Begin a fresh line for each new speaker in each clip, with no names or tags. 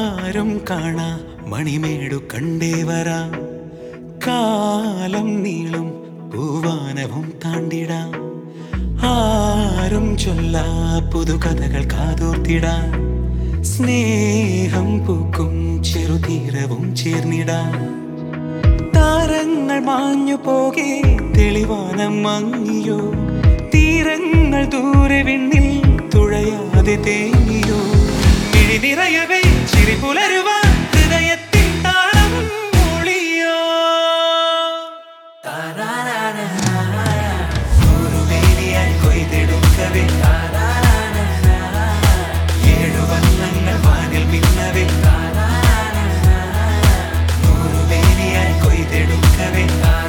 ആരും കാണാ മണിമേടു കണ്ടേ വരാം കാലം നീളും പൂവാനവും താണ്ടിടാം ആരും ചൊല്ലാ പുതുകഥകൾ കാതോർത്തിടാം സ്നേഹം പൂക്കും ചെറുതീരവും ചേർന്നിടാം താരങ്ങൾ മാഞ്ഞു പോകെ തെളിവാനം മങ്ങിയോ തീരങ്ങൾ ദൂരെ വിണ്ണിൽ തുഴയാതെ തേങ്ങിയോ കിഴി നിറയവേ ചിരി പുലരുവാൻ ഹൃദയത്തിൻ താളം മൂളിയോ നൂറുവേലിയായി കൊയ്തെടുക്കവേ ഏഴു വർണ്ണങ്ങൾ വാനിൽ മിന്നവേ നൂറുവേലിയായി കൊയ്തെടുക്കവേ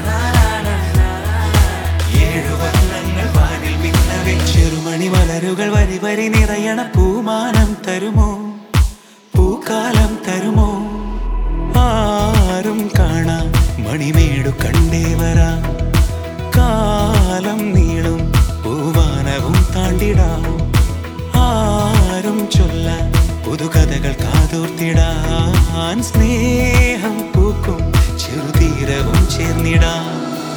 ഏഴു വർണ്ണങ്ങൾ വാനിൽ മിന്നവേ ചെറുമണി മലരുകൾ വരി വരി നിറയണ പൂമാനം തരുമോ പൂക്കാലം തരുമോ ആരും കാണാം മണിമേടു കണ്ടേ വരാം കാലം നീളും പൂവാനവും താണ്ടിടാം ആരും ചൊല്ല പുതുകഥകൾ കാതോർത്തിടാൻ സ്നേഹം പൂക്കും ചെറുതീരവും ചേർന്നിടാം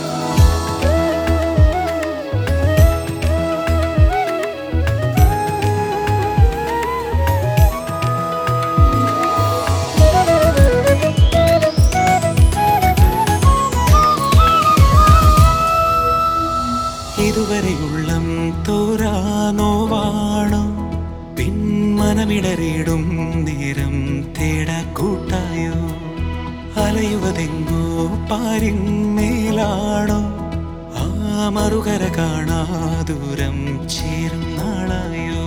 ഇതുവരെയുള്ളം തോരാനോവാണോ പിന്മനമിടറിയിടും നേരം തേടാ കൂട്ടായോ അലയുവതെങ്ങോ പാരിന്മേലാണോ ആ മറുകര കാണാ ദൂരം ചേരും നാളായോ